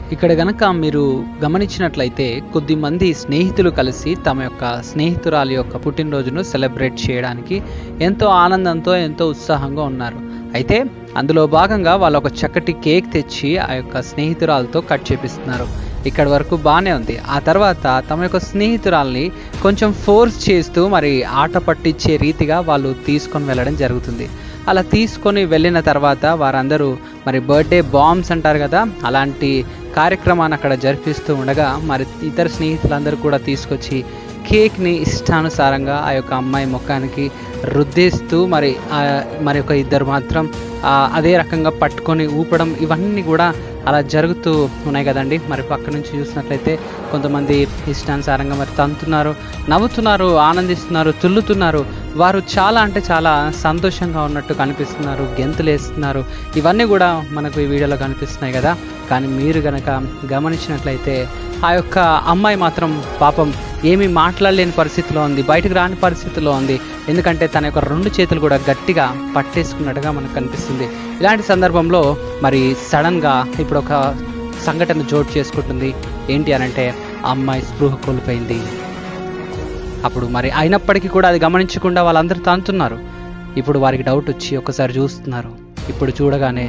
ఇక్కడ గనక మీరు గమనించినట్లయితే కొద్ది మంది స్నేహితులు కలిసి తమ యొక్క స్నేహితురాలి యొక్క పుట్టినరోజును సెలబ్రేట్ చేయడానికి ఎంతో ఆనందంతో ఎంతో ఉత్సాహంగా ఉన్నారు అయితే అందులో భాగంగా వాళ్ళు ఒక చక్కటి కేక్ తెచ్చి ఆ యొక్క స్నేహితురాలతో కట్ చేపిస్తున్నారు ఇక్కడ వరకు బాగానే ఉంది ఆ తర్వాత తమ యొక్క స్నేహితురాల్ని కొంచెం ఫోర్స్ చేస్తూ మరి ఆట పట్టించే రీతిగా వాళ్ళు తీసుకొని వెళ్ళడం జరుగుతుంది అలా తీసుకొని వెళ్ళిన తర్వాత వారందరూ మరి బర్త్డే బాంబ్స్ అంటారు కదా అలాంటి కార్యక్రమాన్ని అక్కడ జరిపిస్తూ ఉండగా మరి ఇతర స్నేహితులందరూ కూడా తీసుకొచ్చి కేక్ని ఇష్టానుసారంగా ఆ యొక్క అమ్మాయి ముఖానికి రుద్దేస్తూ మరి ఆ మరి ఒక ఇద్దరు మాత్రం ఆ అదే రకంగా పట్టుకొని ఊపడం ఇవన్నీ కూడా అలా జరుగుతూ ఉన్నాయి కదండి మరి పక్క నుంచి చూసినట్లయితే కొంతమంది ఇష్టానుసారంగా మరి తంతున్నారు నవ్వుతున్నారు ఆనందిస్తున్నారు తుల్లుతున్నారు వారు చాలా అంటే చాలా సంతోషంగా ఉన్నట్టు కనిపిస్తున్నారు గెంతులు వేస్తున్నారు ఇవన్నీ కూడా మనకు ఈ వీడియోలో కనిపిస్తున్నాయి కదా కానీ మీరు గనక గమనించినట్లయితే ఆ యొక్క అమ్మాయి మాత్రం పాపం ఏమీ మాట్లాడలేని పరిస్థితిలో ఉంది బయటకు రాని పరిస్థితిలో ఉంది ఎందుకంటే తన యొక్క రెండు చేతులు కూడా గట్టిగా పట్టేసుకున్నట్టుగా మనకు కనిపిస్తుంది ఇలాంటి సందర్భంలో మరి సడన్గా ఇప్పుడు ఒక సంఘటన జోటు చేసుకుంటుంది ఏంటి అనంటే ఆ అమ్మాయి స్పృహ కోల్పోయింది అప్పుడు మరి అయినప్పటికీ కూడా అది గమనించకుండా వాళ్ళందరూ తంతున్నారు ఇప్పుడు వారికి డౌట్ వచ్చి ఒకసారి చూస్తున్నారు ఇప్పుడు చూడగానే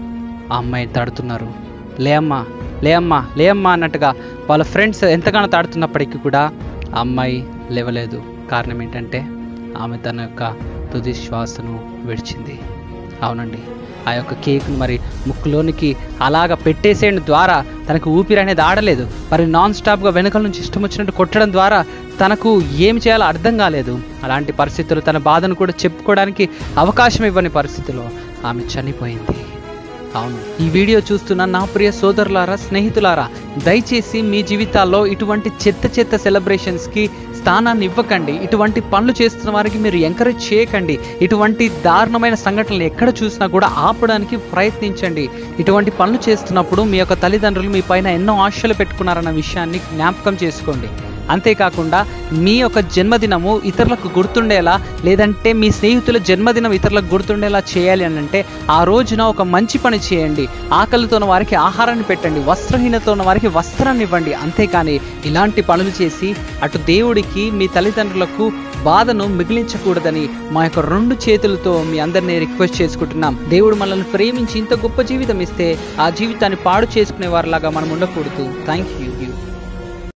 ఆ అమ్మాయిని తడుతున్నారు లేమ్మా లేమ్మా లేమ్మా అన్నట్టుగా వాళ్ళ ఫ్రెండ్స్ ఎంతగానో తాడుతున్నప్పటికీ కూడా ఆ అమ్మాయి లేవలేదు కారణం ఏంటంటే ఆమె తన యొక్క తుది శ్వాసను విడిచింది అవునండి ఆ యొక్క కేక్ను మరి ముక్కులోనికి అలాగ పెట్టేసేయడం ద్వారా తనకు ఊపిరి అనేది ఆడలేదు మరి నాన్ స్టాప్గా వెనకల నుంచి ఇష్టం వచ్చినట్టు కొట్టడం ద్వారా తనకు ఏం చేయాలో అర్థం కాలేదు అలాంటి పరిస్థితుల్లో తన బాధను కూడా చెప్పుకోవడానికి అవకాశం ఇవ్వని పరిస్థితిలో ఆమె చనిపోయింది అవును ఈ వీడియో చూస్తున్న నా ప్రియ సోదరులారా స్నేహితులారా దయచేసి మీ జీవితాల్లో ఇటువంటి చెత్త చెత్త సెలబ్రేషన్స్కి స్థానాన్ని ఇవ్వకండి ఇటువంటి పనులు చేస్తున్న వారికి మీరు ఎంకరేజ్ చేయకండి ఇటువంటి దారుణమైన సంఘటనలు ఎక్కడ చూసినా కూడా ఆపడానికి ప్రయత్నించండి ఇటువంటి పనులు చేస్తున్నప్పుడు మీ యొక్క తల్లిదండ్రులు మీ పైన ఎన్నో ఆశలు పెట్టుకున్నారన్న విషయాన్ని జ్ఞాపకం చేసుకోండి అంతేకాకుండా మీ యొక్క జన్మదినము ఇతరులకు గుర్తుండేలా లేదంటే మీ స్నేహితుల జన్మదినం ఇతరులకు గుర్తుండేలా చేయాలి అని అంటే ఆ రోజున ఒక మంచి పని చేయండి ఆకలితో ఉన్న వారికి ఆహారాన్ని పెట్టండి వస్త్రహీనతో ఉన్న వారికి వస్త్రాన్ని ఇవ్వండి అంతేకాని ఇలాంటి పనులు చేసి అటు దేవుడికి మీ తల్లిదండ్రులకు బాధను మిగిలించకూడదని మా యొక్క రెండు చేతులతో మీ అందరినీ రిక్వెస్ట్ చేసుకుంటున్నాం దేవుడు మనల్ని ప్రేమించి ఇంత గొప్ప జీవితం ఇస్తే ఆ జీవితాన్ని పాడు చేసుకునే వారిలాగా మనం ఉండకూడదు థ్యాంక్ యూ యూ